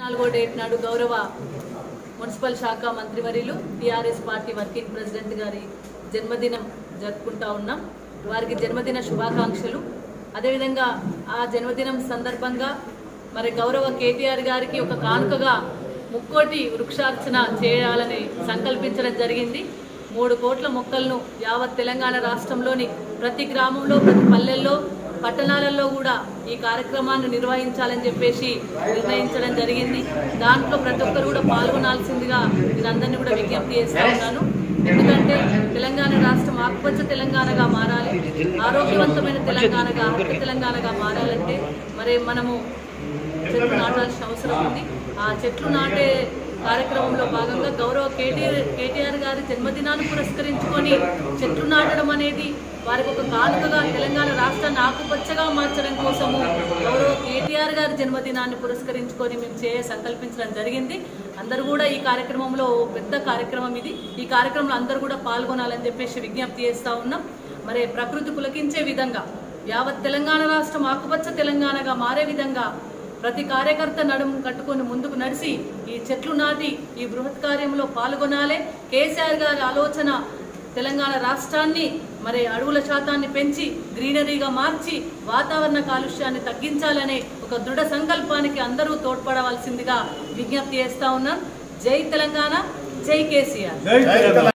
నాలుగో డేట్ నాడు గౌరవ మున్సిపల్ శాఖ మంత్రివర్యులు టీఆర్ఎస్ పార్టీ వర్కింగ్ ప్రెసిడెంట్ గారి జన్మదినం జరుపుకుంటా ఉన్నాం వారికి జన్మదిన శుభాకాంక్షలు అదేవిధంగా ఆ జన్మదినం సందర్భంగా మరి గౌరవ కేటీఆర్ గారికి ఒక కానుకగా ముక్కోటి వృక్షార్చన చేయాలని సంకల్పించడం జరిగింది మూడు కోట్ల మొక్కలను యావత్ తెలంగాణ రాష్ట్రంలోని ప్రతి గ్రామంలో ప్రతి పల్లెల్లో పట్టణాలలో కూడా ఈ కార్యక్రమాన్ని నిర్వహించాలని చెప్పేసి నిర్ణయించడం జరిగింది దాంట్లో ప్రతి ఒక్కరు కూడా పాల్గొనాల్సిందిగా నేను అందరినీ కూడా విజ్ఞప్తి చేస్తా ఉన్నాను ఎందుకంటే తెలంగాణ రాష్ట్రం ఆకుపచ్చ తెలంగాణగా మారాలి ఆరోగ్యవంతమైన తెలంగాణగా ఆరోగ్య తెలంగాణగా మారాలంటే మరి మనము చెట్లు నాటాల్సిన అవసరం ఉంది ఆ చెట్లు నాటే కార్యక్రమంలో భాగంగా గౌరవ కేటీఆర్ కేటీఆర్ గారి జన్మదినాన్ని పురస్కరించుకొని చెట్లు నాటడం అనేది వారికి ఒక కానుకగా తెలంగాణ రాష్ట్రాన్ని ఆకుపచ్చగా మార్చడం కోసము గౌరవ కేటీఆర్ గారి జన్మదినాన్ని పురస్కరించుకొని మేము చేయ సంకల్పించడం జరిగింది అందరూ కూడా ఈ కార్యక్రమంలో ఓ పెద్ద కార్యక్రమం ఇది ఈ కార్యక్రమంలో అందరూ కూడా పాల్గొనాలని చెప్పేసి విజ్ఞప్తి చేస్తా ఉన్నాం మరి ప్రకృతి పులకించే విధంగా యావత్ తెలంగాణ రాష్ట్రం ఆకుపచ్చ తెలంగాణగా మారే విధంగా ప్రతి కార్యకర్త నడుము కట్టుకొని ముందుకు నడిచి ఈ చెట్లు నాటి ఈ బృహత్ కార్యంలో పాల్గొనాలి కేసీఆర్ గారి ఆలోచన తెలంగాణ రాష్ట్రాన్ని మరి అడవుల శాతాన్ని పెంచి గ్రీనరీగా మార్చి వాతావరణ కాలుష్యాన్ని తగ్గించాలనే ఒక దృఢ సంకల్పానికి అందరూ తోడ్పడవలసిందిగా విజ్ఞప్తి చేస్తా ఉన్నాం జై తెలంగాణ జై కేసీఆర్